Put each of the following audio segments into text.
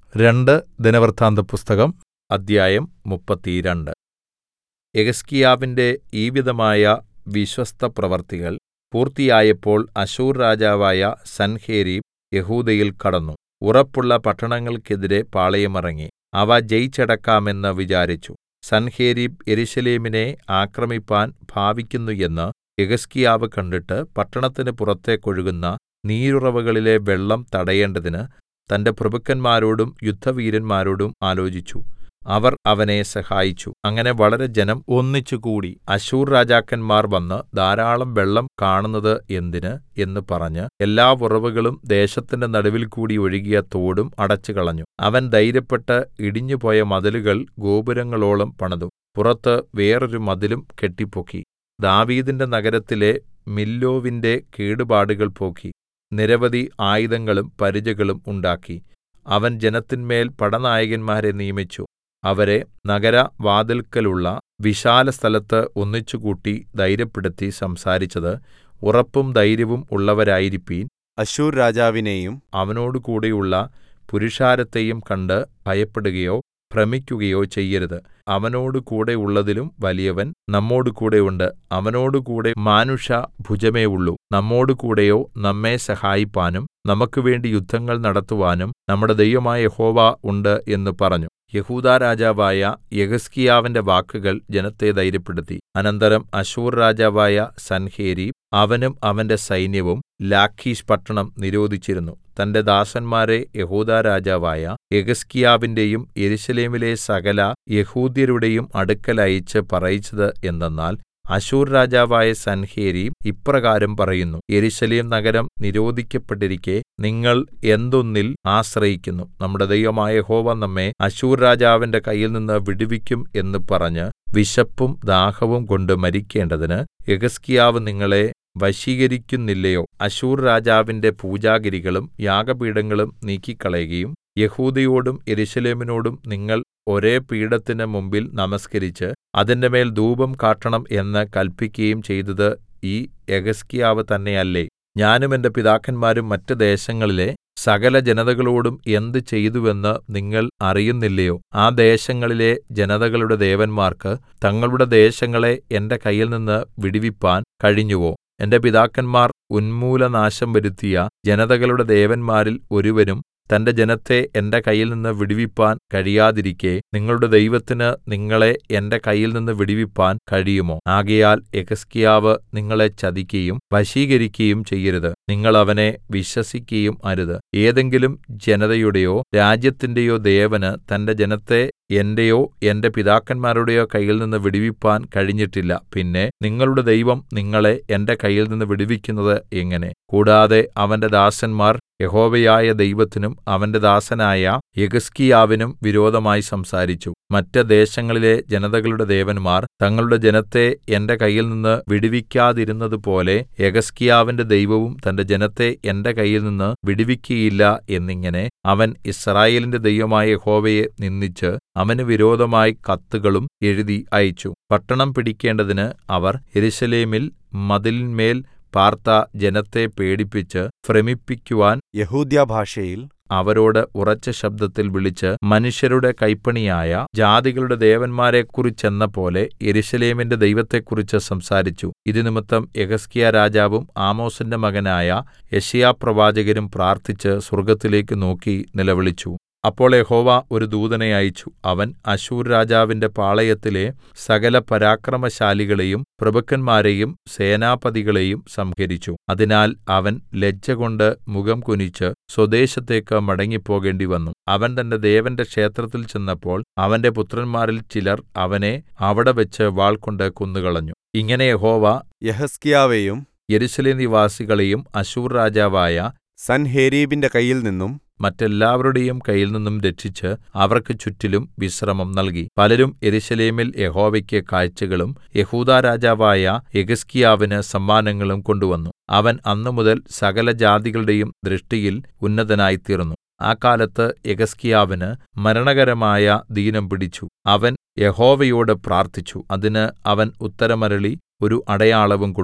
രണ്ട് ദിനവൃത്താന്തപുസ്തകം അദ്ധ്യായം മുപ്പത്തിരണ്ട് യെഹിസ്കീയാവിന്റെ ഈ വിധമായ വിശ്വസ്തപ്രവൃത്തികൾ പൂർത്തിയായപ്പോൾ അശ്ശൂർ രാജാവായ സൻഹേരീബ് യെഹൂദയിൽ കടന്നു ഉറപ്പുള്ള പട്ടണങ്ങൾക്കെതിരെ പാളയമിറങ്ങി അവ ജയിച്ചടക്കാമെന്ന് വിചാരിച്ചു സൻഹേരീബ് യെരൂശലേമിനെ ആക്രമിപ്പാൻ ഭാവിക്കുന്നു എന്ന് യെഹിസ്കീയാവ് കണ്ടിട്ട് പട്ടണത്തിന് പുറത്തേക്ക് ഒഴുകുന്ന നീരുറവുകളിലെ വെള്ളം തടയേണ്ടതിന് തന്റെ പ്രഭുക്കന്മാരോടും യുദ്ധവീരന്മാരോടും ആലോചിച്ചു അവർ അവനെ സഹായിച്ചു അങ്ങനെ വളരെ ജനം ഒന്നിച്ചുകൂടി അശ്ശൂർ രാജാക്കന്മാർ വന്ന് ധാരാളം വെള്ളം കാണുന്നത് എന്തിന് എന്ന് പറഞ്ഞ് എല്ലാ ഉറവുകളും ദേശത്തിന്റെ നടുവിൽകൂടി ഒഴുകിയ തോടും അടച്ചുകളഞ്ഞു അവൻ ധൈര്യപ്പെട്ട് ഇടിഞ്ഞുപോയ മതിലുകൾ ഗോപുരങ്ങളോളം പണിതു പുറത്ത് വേറൊരു മതിലും കെട്ടിപ്പൊക്കി ദാവീദിന്റെ നഗരത്തിലെ മില്ലോവിന്റെ കേടുപാടുകൾ പോക്കി നിരവധി ആയുധങ്ങളും പരിചകളും ഉണ്ടാക്കി അവൻ ജനത്തിന്മേൽ പടനായകന്മാരെ നിയമിച്ചു അവരെ നഗരവാതിൽക്കലുള്ള വിശാലസ്ഥലത്ത് ഒന്നിച്ചുകൂട്ടി ധൈര്യപ്പെടുത്തി സംസാരിച്ചത് ഉറപ്പും ധൈര്യവും ഉള്ളവരായിരിപ്പിൻ അശ്ശൂർ രാജാവിനെയും അവനോടുകൂടെയുള്ള പുരുഷാരത്തെയും കണ്ട് ഭയപ്പെടുകയോ ഭ്രമിക്കുകയോ ചെയ്യരുത് അവനോടുകൂടെ ഉള്ളതിലും വലിയവൻ നമ്മോടുകൂടെ ഉണ്ട് അവനോടുകൂടെ മാനുഷഭുജമേ ഉള്ളൂ നമ്മോടുകൂടെയോ നമ്മെ സഹായിപ്പാനും നമുക്കുവേണ്ടി യുദ്ധങ്ങൾ നടത്തുവാനും നമ്മുടെ ദൈവമായ യഹോവ ഉണ്ട് എന്ന് പറഞ്ഞു യെഹൂദാ രാജാവായ യെഹിസ്കീയാവിന്റെ വാക്കുകൾ ജനത്തെ ധൈര്യപ്പെടുത്തി അനന്തരം അശ്ശൂർ രാജാവായ സൻഹേരീബ് അവനും അവന്റെ സൈന്യവും ലാഖീശ് പട്ടണം നിരോധിച്ചിരുന്നു തന്റെ ദാസന്മാരെ യെഹൂദാ രാജാവായ യെഹിസ്കീയാവിന്റെയും യെരൂശലേമിലെ സകല യെഹൂദ്യരുടെയും അടുക്കൽ അയച്ച് പറയിച്ചത് എന്തെന്നാൽ അശ്ശൂർ രാജാവായ സൻഹേരീബ് ഇപ്രകാരം പറയുന്നു യെരൂശലേം നഗരം നിരോധിക്കപ്പെട്ടിരിക്കെ നിങ്ങൾ എന്തൊന്നിൽ ആശ്രയിക്കുന്നു നമ്മുടെ ദൈവമായ യഹോവ നമ്മെ അശ്ശൂർ രാജാവിന്റെ കയ്യിൽനിന്ന് വിടുവിക്കും എന്ന് പറഞ്ഞ് വിശപ്പും ദാഹവും കൊണ്ട് മരിക്കേണ്ടതിന് യെഹിസ്കീയാവ് നിങ്ങളെ വശീകരിക്കുന്നില്ലയോ അശ്ശൂർ രാജാവിന്റെ പൂജാഗിരികളും യാഗപീഠങ്ങളും നീക്കിക്കളയുകയും യെഹൂദയോടും യെരൂശലേമിനോടും നിങ്ങൾ ഒരേ പീഠത്തിന് മുമ്പിൽ നമസ്കരിച്ച് അതിന്റെ മേൽ ധൂപം കാട്ടണം എന്ന് കല്പിക്കുകയും ചെയ്തത് ഈ യെഹിസ്കീയാവ് തന്നെയല്ലേ ഞാനും എന്റെ പിതാക്കന്മാരും മറ്റ് ദേശങ്ങളിലെ സകല ജനതകളോടും എന്ത് ചെയ്തുവെന്ന് നിങ്ങൾ അറിയുന്നില്ലയോ ആ ദേശങ്ങളിലെ ജനതകളുടെ ദേവന്മാർക്ക് തങ്ങളുടെ ദേശങ്ങളെ എന്റെ കയ്യിൽനിന്ന് വിടുവിപ്പാൻ കഴിഞ്ഞുവോ എന്റെ പിതാക്കന്മാർ ഉന്മൂലനാശം വരുത്തിയ ജനതകളുടെ ദേവന്മാരിൽ ഒരുവനും തന്റെ ജനത്തെ എന്റെ കയ്യിൽനിന്ന് വിടുവിപ്പാൻ കഴിയാതിരിക്കെ നിങ്ങളുടെ ദൈവത്തിന് നിങ്ങളെ എന്റെ കയ്യിൽനിന്ന് വിടുവിപ്പാൻ കഴിയുമോ ആകയാൽ യെഹിസ്കീയാവ് നിങ്ങളെ ചതിക്കയും വശീകരിക്കയും ചെയ്യരുത് നിങ്ങൾ അവനെ വിശ്വസിക്കയും അരുത് ഏതെങ്കിലും ജനതയുടെയോ രാജ്യത്തിന്റെയോ ദേവന് തന്റെ ജനത്തെ എന്റെയോ എന്റെ പിതാക്കന്മാരുടെയോ കയ്യിൽനിന്ന് വിടുവിപ്പാൻ കഴിഞ്ഞിട്ടില്ല പിന്നെ നിങ്ങളുടെ ദൈവം നിങ്ങളെ എന്റെ കയ്യിൽനിന്ന് വിടുവിക്കുന്നത് എങ്ങനെ കൂടാതെ അവന്റെ ദാസന്മാർ യഹോവയായ ദൈവത്തിനും അവന്റെ ദാസനായ യെഹിസ്കീയാവിനും വിരോധമായി സംസാരിച്ചു മറ്റ് ദേശങ്ങളിലെ ജനതകളുടെ ദേവന്മാർ തങ്ങളുടെ ജനത്തെ എന്റെ കയ്യിൽനിന്ന് വിടുവിക്കാതിരുന്നതുപോലെ യെഹിസ്കീയാവിന്റെ ദൈവവും തന്റെ ജനത്തെ എന്റെ കയ്യിൽനിന്ന് വിടുവിക്കയില്ല എന്നിങ്ങനെ അവൻ യിസ്രായേലിന്റെ ദൈവമായ യഹോവയെ നിന്ദിച്ച് അവന് വിരോധമായി കത്തുകളും എഴുതി അയച്ചു പട്ടണം പിടിക്കേണ്ടതിന് അവർ യെരൂശലേമിൽ മതിലിന്മേൽ പാർത്ത ജനത്തെ പേടിപ്പിച്ച് ഭ്രമിപ്പിക്കുവാൻ യഹൂദ്യഭാഷയിൽ അവരോട് ഉറച്ച ശബ്ദത്തിൽ വിളിച്ച് മനുഷ്യരുടെ കൈപ്പണിയായ ജാതികളുടെ ദേവന്മാരെക്കുറിച്ചെന്ന പോലെ യെരൂശലേമിന്റെ ദൈവത്തെക്കുറിച്ച് സംസാരിച്ചു ഇത് നിമിത്തം യെഹിസ്കീയാ രാജാവും ആമോസിന്റെ മകനായ യെശയ്യാപ്രവാചകനും പ്രാർത്ഥിച്ച് സ്വർഗ്ഗത്തിലേക്ക് നോക്കി നിലവിളിച്ചു അപ്പോൾ യഹോവ ഒരു ദൂതനെ അയച്ചു അവൻ അശ്ശൂർ രാജാവിന്റെ പാളയത്തിലെ സകല പരാക്രമശാലികളെയും പ്രഭുക്കന്മാരെയും സേനാപതികളെയും സംഹരിച്ചു അതിനാൽ അവൻ ലജ്ജകൊണ്ട് മുഖം കുനിച്ച് സ്വദേശത്തേക്ക് മടങ്ങിപ്പോകേണ്ടിവന്നു അവൻ തന്റെ ദേവന്റെ ക്ഷേത്രത്തിൽ ചെന്നപ്പോൾ അവന്റെ പുത്രന്മാരിൽ ചിലർ അവനെ അവിടെവെച്ച് വാൾകൊണ്ട് കൊന്നുകളഞ്ഞു ഇങ്ങനെ യഹോവ യഹസ്കിയാവെയും യെരൂശലേം നിവാസികളെയും അശ്ശൂർ രാജാവായ സൻഹേരീബിന്റെ കയ്യിൽ നിന്നും മറ്റെല്ലാവരുടെയും കയ്യിൽനിന്നും രക്ഷിച്ച് അവർക്ക് ചുറ്റിലും വിശ്രമം നൽകി പലരും യെരൂശലേമിൽ യഹോവയ്ക്ക് കാഴ്ചകളും യെഹൂദാ രാജാവായ യെഹിസ്കീയാവിന് സമ്മാനങ്ങളും കൊണ്ടുവന്നു അവൻ അന്നുമുതൽ സകല ജാതികളുടെയും ദൃഷ്ടിയിൽ ഉന്നതനായിത്തീർന്നു ആ കാലത്ത് യെഹിസ്കീയാവിന് മരണകരമായ ദീനം പിടിച്ചു അവൻ യഹോവയോട് പ്രാർത്ഥിച്ചു അതിന് അവൻ ഉത്തരമരുളി ഒരു അടയാളവും കൊടുത്തു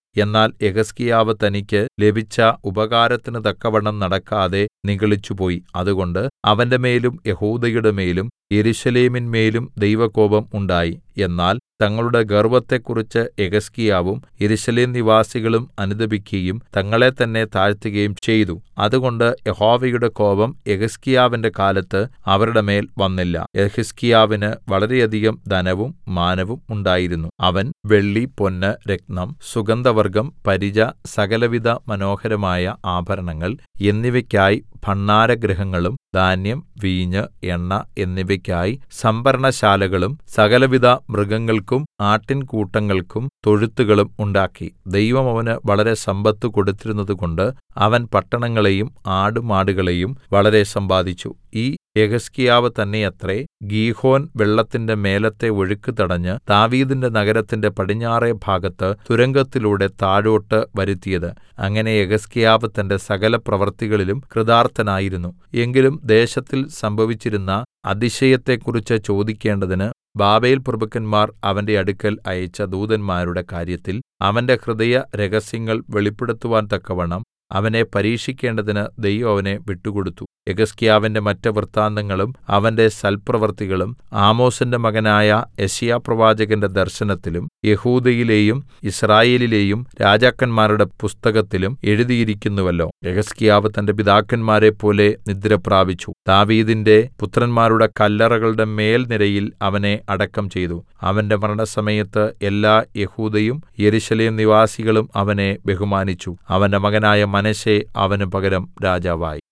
എന്നാൽ യെഹിസ്കീയാവ് തനിക്ക് ലഭിച്ച ഉപകാരത്തിന് തക്കവണ്ണം നടക്കാതെ നിഗളിച്ചുപോയി അതുകൊണ്ട് അവന്റെമേലും യെഹൂദയുടെമേലും യെരൂശലേമിന്മേലും ദൈവകോപം ഉണ്ടായി എന്നാൽ തങ്ങളുടെ ഗർവ്വത്തെക്കുറിച്ച് യെഹിസ്കീയാവും യെരൂശലേം നിവാസികളും അനുതപിക്കയും തങ്ങളെ തന്നെ താഴ്ത്തുകയും ചെയ്തു അതുകൊണ്ട് യഹോവയുടെ കോപം യെഹിസ്കീയാവിന്റെ കാലത്ത് അവരുടെ മേൽ വന്നില്ല യെഹിസ്കീയാവിന് വളരെയധികം ധനവും മാനവും ഉണ്ടായിരുന്നു അവൻ വെള്ളി പൊന്ന് രത്നം സുഗന്ധവർഗ്ഗം പരിച സകലവിധ മനോഹരമായ ആഭരണങ്ങൾ എന്നിവയ്ക്കായി ഭണ്ഡാരഗൃഹങ്ങളും ധാന്യം വീഞ്ഞ് എണ്ണ എന്നിവയ്ക്കായി സംഭരണശാലകളും സകലവിധ മൃഗങ്ങൾക്കും ആട്ടിൻകൂട്ടങ്ങൾക്കും തൊഴുത്തുകളും ഉണ്ടാക്കി ദൈവം അവന് വളരെ സമ്പത്ത് കൊടുത്തിരുന്നതുകൊണ്ട് അവൻ പട്ടണങ്ങളെയും ആടുമാടുകളെയും വളരെ സമ്പാദിച്ചു ഈ യെഹിസ്കീയാവ് തന്നെയത്രേ ഗീഹോൻ വെള്ളത്തിന്റെ മേലത്തെ ഒഴുക്ക് തടഞ്ഞ് ദാവീദിന്റെ നഗരത്തിന്റെ പടിഞ്ഞാറെ ഭാഗത്ത് തുരങ്കത്തിലൂടെ താഴോട്ട് വരുത്തിയത് അങ്ങനെ യെഹിസ്കീയാവ് തന്റെ സകല പ്രവൃത്തികളിലും കൃതാർത്ഥനായിരുന്നു എങ്കിലും ദേശത്തിൽ സംഭവിച്ചിരുന്ന അതിശയത്തെക്കുറിച്ച് ചോദിക്കേണ്ടതിന് ബാബേൽപ്രഭുക്കന്മാർ അവന്റെ അടുക്കൽ അയച്ച ദൂതന്മാരുടെ കാര്യത്തിൽ അവന്റെ ഹൃദയ രഹസ്യങ്ങൾ വെളിപ്പെടുത്തുവാൻ തക്കവണ്ണം അവനെ പരീക്ഷിക്കേണ്ടതിന് ദൈവം അവനെ വിട്ടുകൊടുത്തു യെഹിസ്കീയാവിന്റെ മറ്റ് വൃത്താന്തങ്ങളും അവന്റെ സൽപ്രവൃത്തികളും ആമോസിന്റെ മകനായ യെശയ്യാപ്രവാചകന്റെ ദർശനത്തിലും യെഹൂദയിലെയും യിസ്രായേലിലെയും രാജാക്കന്മാരുടെ പുസ്തകത്തിലും എഴുതിയിരിക്കുന്നുവല്ലോ യെഹിസ്കീയാവ് തന്റെ പിതാക്കന്മാരെപ്പോലെ നിദ്രപ്രാപിച്ചു ദാവീദിന്റെ പുത്രന്മാരുടെ കല്ലറകളുടെ മേൽനിരയിൽ അവനെ അടക്കം ചെയ്തു അവന്റെ മരണസമയത്ത് എല്ലാ യെഹൂദയും യെരൂശലേം നിവാസികളും അവനെ ബഹുമാനിച്ചു അവന്റെ മകനായ മനശ്ശെ അവന് പകരം രാജാവായി